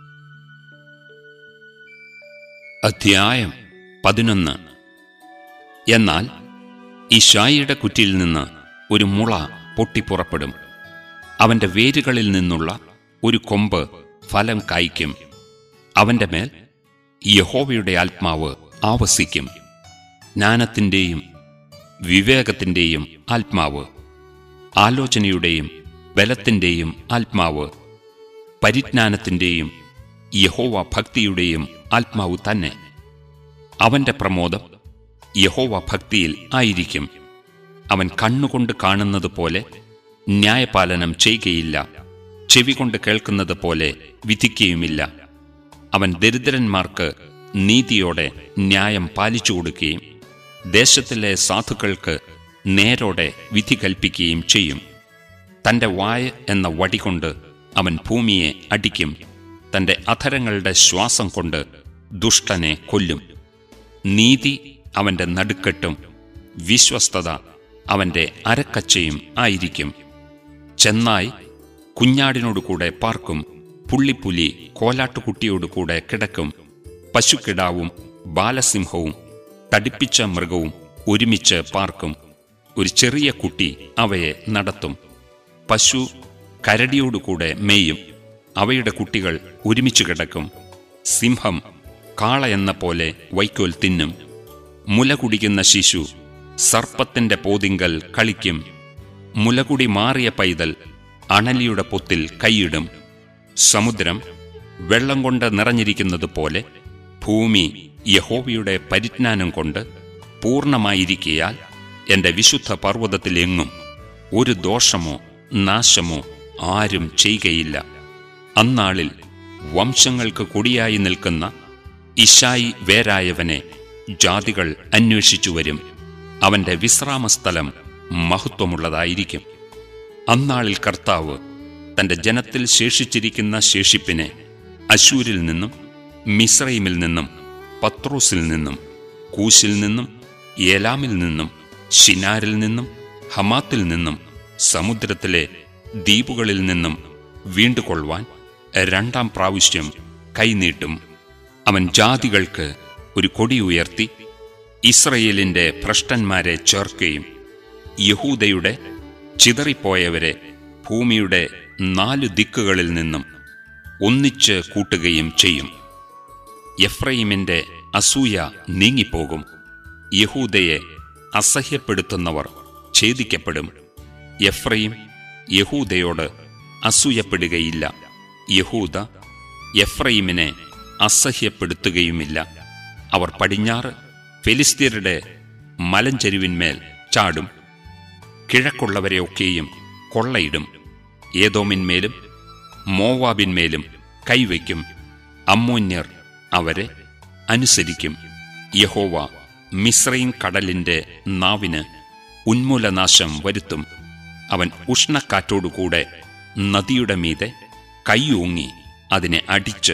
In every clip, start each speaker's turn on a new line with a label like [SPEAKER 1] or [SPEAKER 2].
[SPEAKER 1] അധ്യായം പതിനൊന്ന് എന്നാൽ ഇഷായിയുടെ കുറ്റിയിൽ നിന്ന് ഒരു മുള പൊട്ടിപ്പുറപ്പെടും അവന്റെ വേരുകളിൽ നിന്നുള്ള ഒരു കൊമ്പ് ഫലം കായ്ക്കും അവന്റെ മേൽ യഹോവയുടെ ആത്മാവ് ആവസിക്കും ജ്ഞാനത്തിൻ്റെയും വിവേകത്തിൻ്റെയും ആത്മാവ് ആലോചനയുടെയും ബലത്തിൻ്റെയും ആത്മാവ് പരിജ്ഞാനത്തിൻ്റെയും യഹോവ ഭക്തിയുടെയും ആത്മാവ് തന്നെ അവന്റെ പ്രമോദം യഹോവ ഭക്തിയിൽ ആയിരിക്കും അവൻ കണ്ണുകൊണ്ട് കാണുന്നത് പോലെ ന്യായപാലനം ചെയ്യുകയില്ല ചെവി കൊണ്ട് കേൾക്കുന്നത് പോലെ വിധിക്കുകയുമില്ല അവൻ ദരിദ്രന്മാർക്ക് നീതിയോടെ ന്യായം പാലിച്ചു കൊടുക്കുകയും ദേശത്തിലെ സാധുക്കൾക്ക് നേരോടെ വിധി കൽപ്പിക്കുകയും ചെയ്യും തന്റെ വായ എന്ന വടികൊണ്ട് അവൻ ഭൂമിയെ അടിക്കും തന്റെ അധരങ്ങളുടെ ശ്വാസം കൊണ്ട് ദുഷ്ടനെ കൊല്ലും നീതി അവന്റെ നടുക്കെട്ടും വിശ്വസ്തത അവന്റെ അരക്കച്ചയും ആയിരിക്കും ചെന്നായി കുഞ്ഞാടിനോടുകൂടെ പാർക്കും പുള്ളിപ്പുലി കോലാട്ടുകുട്ടിയോടുകൂടെ കിടക്കും പശുക്കിടാവും ബാലസിംഹവും തടിപ്പിച്ച മൃഗവും ഒരുമിച്ച് പാർക്കും ഒരു ചെറിയ കുട്ടി അവയെ നടത്തും പശു കരടിയോടുകൂടെ മേയും അവയുടെ കുട്ടികൾ ഒരുമിച്ച് കിടക്കും സിംഹം കാള എന്ന പോലെ വൈക്കോൽ തിന്നും മുല കുടിക്കുന്ന ശിശു സർപ്പത്തിന്റെ പോതിങ്കൽ കളിക്കും മുലകുടി മാറിയ പൈതൽ അണലിയുടെ പൊത്തിൽ കൈയിടും സമുദ്രം വെള്ളം കൊണ്ട് നിറഞ്ഞിരിക്കുന്നത് പോലെ ഭൂമി യഹോവയുടെ പരിജ്ഞാനം കൊണ്ട് പൂർണ്ണമായിരിക്കയാൽ എന്റെ വിശുദ്ധ പർവ്വതത്തിലെങ്ങും ഒരു ദോഷമോ നാശമോ ആരും ചെയ്യുകയില്ല അന്നാളിൽ വംശങ്ങൾക്ക് കൊടിയായി നിൽക്കുന്ന ഇഷായി വേരായവനെ ജാതികൾ അന്വേഷിച്ചു വരും അവന്റെ വിശ്രാമസ്ഥലം മഹത്വമുള്ളതായിരിക്കും അന്നാളിൽ കർത്താവ് തന്റെ ജനത്തിൽ ശേഷിച്ചിരിക്കുന്ന ശേഷിപ്പിനെ അശൂരിൽ നിന്നും മിസ്രൈമിൽ നിന്നും പത്രോസിൽ നിന്നും കൂശിൽ നിന്നും ഏലാമിൽ നിന്നും ഷിനാരിൽ നിന്നും ഹമാത്തിൽ നിന്നും സമുദ്രത്തിലെ ദ്വീപുകളിൽ നിന്നും വീണ്ടുകൊള്ളുവാൻ രണ്ടാം പ്രാവശ്യം കൈനീട്ടും അവൻ ജാതികൾക്ക് ഒരു കൊടി ഉയർത്തി ഇസ്രയേലിന്റെ ഭ്രഷ്ടന്മാരെ ചേർക്കുകയും യഹൂദയുടെ ചിതറിപ്പോയവരെ ഭൂമിയുടെ നാലു ദിക്കുകളിൽ നിന്നും ഒന്നിച്ച് കൂട്ടുകയും ചെയ്യും എഫ്രൈമിന്റെ അസൂയ നീങ്ങിപ്പോകും യഹൂദയെ അസഹ്യപ്പെടുത്തുന്നവർ ഛേദിക്കപ്പെടും എഫ്രൈം യഹൂദയോട് അസൂയപ്പെടുകയില്ല യഹൂദ എഫ്രൈമിനെ അസഹ്യപ്പെടുത്തുകയുമില്ല അവർ പടിഞ്ഞാറ് ഫെലിസ്തീരുടെ മലഞ്ചെരുവിന്മേൽ ചാടും കിഴക്കുള്ളവരെയൊക്കെയും കൊള്ളയിടും ഏതോമിന്മേലും മോവാബിന്മേലും കൈവയ്ക്കും അമ്മോന്യർ അവരെ അനുസരിക്കും യഹോവ മിശ്രയും കടലിന്റെ നാവിന് ഉന്മൂലനാശം വരുത്തും അവൻ ഉഷ്ണക്കാറ്റോടുകൂടെ നദിയുടെ മീതെ കൈയൂങ്ങി അതിനെ അടിച്ച്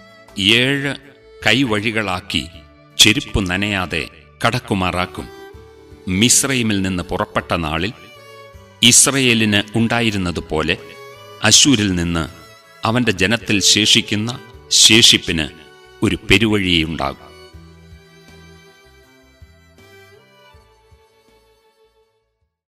[SPEAKER 1] ഏഴ് കൈവഴികളാക്കി ചെരുപ്പ് നനയാതെ കടക്കുമാറാക്കും മിശ്രൈമിൽ നിന്ന് പുറപ്പെട്ട നാളിൽ ഇസ്രയേലിന് ഉണ്ടായിരുന്നതുപോലെ അശൂരിൽ നിന്ന് അവന്റെ ജനത്തിൽ ശേഷിക്കുന്ന ശേഷിപ്പിന് ഒരു പെരുവഴിയുണ്ടാകും